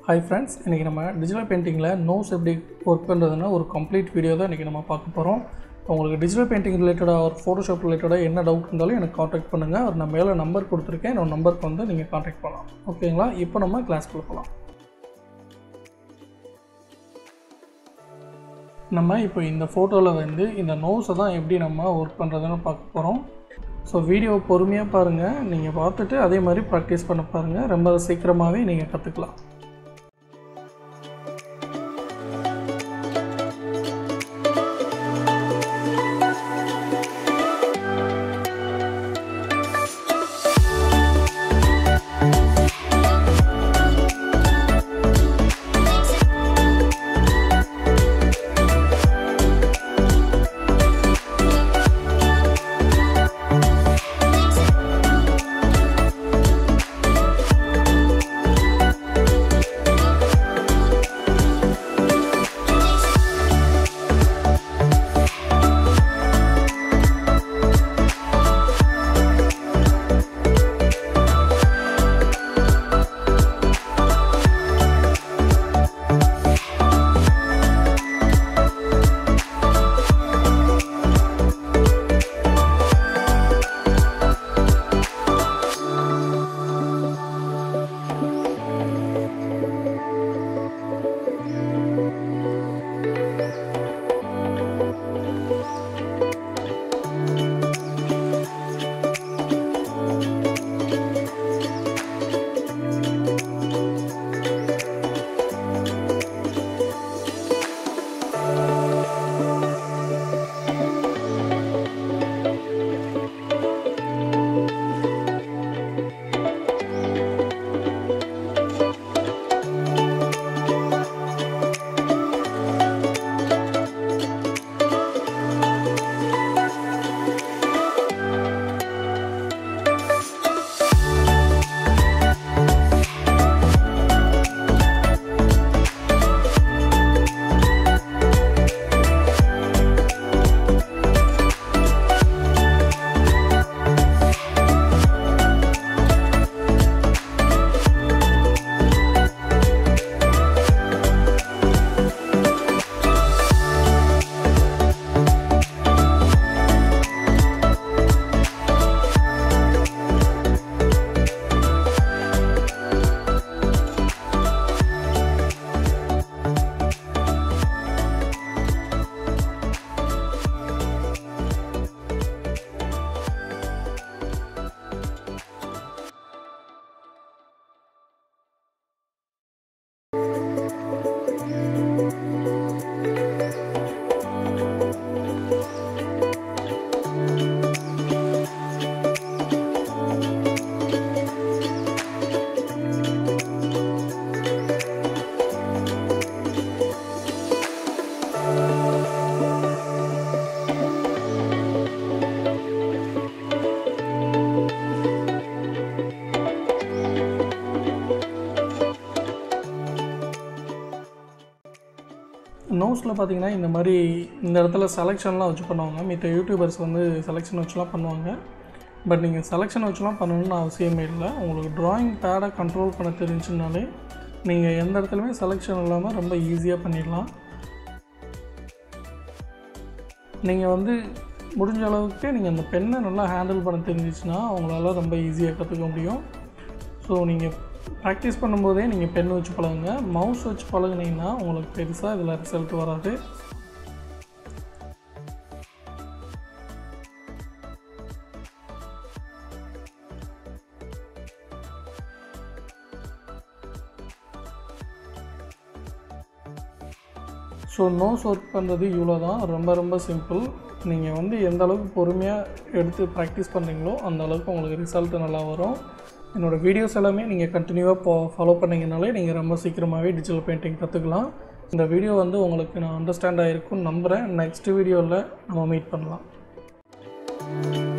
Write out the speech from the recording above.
hi friends இன்றைக்கி நம்ம digital பெயிண்டிங்கில் நோஸ் எப்படி ஒர்க் பண்ணுறதுன்னா ஒரு கம்ப்ளீட் வீடியோ தான் இன்றைக்கி நம்ம பார்க்க போகிறோம் உங்களுக்கு டிஜிட்டல் பெயிண்டிங் ரிலேட்டடாக ஒரு ஃபோட்டோஷாப் ரிலேட்டடாக என்ன டவுட் இருந்தாலும் எனக்கு காண்டாக்ட் பண்ணுங்கள் அது நான் மேலே நம்பர் கொடுத்துருக்கேன் என்னோட நம்பருக்கு வந்து நீங்கள் காண்டாக்ட் பண்ணலாம் ஓகேங்களா இப்போ நம்ம கிளாஸ்க்குள்ளே போகலாம் நம்ம இப்போ இந்த ஃபோட்டோவில் வந்து இந்த நோஸை தான் எப்படி நம்ம ஒர்க் பண்ணுறதுன்னு பார்க்க போகிறோம் ஸோ வீடியோ பொறுமையாக பாருங்கள் நீங்கள் பார்த்துட்டு அதே மாதிரி ப்ராக்டிஸ் பண்ண பாருங்கள் ரொம்ப சீக்கிரமாகவே நீங்கள் கற்றுக்கலாம் நோஸில் பார்த்தீங்கன்னா இந்த மாதிரி இந்த இடத்துல செலெக்ஷன்லாம் வச்சு பண்ணுவாங்க மித்த யூடியூபர்ஸ் வந்து செலெக்ஷன் வச்சுலாம் பண்ணுவாங்க பட் நீங்கள் செலெக்ஷன் வச்சுலாம் பண்ணணும்னு அவசியமே இல்லை உங்களுக்கு ட்ராயிங் பேடை கண்ட்ரோல் பண்ண தெரிஞ்சுனாலே நீங்கள் எந்த இடத்துலையுமே செலெக்ஷன் இல்லாமல் ரொம்ப ஈஸியாக பண்ணிடலாம் நீங்கள் வந்து முடிஞ்ச அளவுக்கு நீங்கள் அந்த பெண்ணை நல்லா ஹேண்டில் பண்ண தெரிஞ்சிச்சுன்னா அவங்களால ரொம்ப ஈஸியாக கற்றுக்க முடியும் ஸோ நீங்கள் ப்ராக்டிஸ் பண்ணும்போதே நீங்கள் பென் வச்சு பழகுங்க மவுஸ் வச்சு பழகுனீங்கன்னா உங்களுக்கு பெருசாக இதில் ரிசல்ட் வராது ஸோ நோஸ் ஒர்க் பண்ணுறது இவ்வளோ தான் ரொம்ப ரொம்ப சிம்பிள் நீங்கள் வந்து எந்த அளவுக்கு பொறுமையாக எடுத்து ப்ராக்டிஸ் பண்ணுறீங்களோ அந்த அளவுக்கு உங்களுக்கு ரிசல்ட் நல்லா வரும் என்னோடய வீடியோஸ் எல்லாமே நீங்கள் கண்டினியூவாக போ ஃபாலோ பண்ணிங்கனாலே நீங்கள் ரொம்ப சீக்கிரமாகவே டிஜிட்டல் பெயிண்டிங் கற்றுக்கலாம் இந்த வீடியோ வந்து உங்களுக்கு நான் அண்டர்ஸ்டாண்ட் ஆகிருக்குன்னு நம்புகிறேன் நெக்ஸ்ட் வீடியோவில் நம்ம மீட் பண்ணலாம்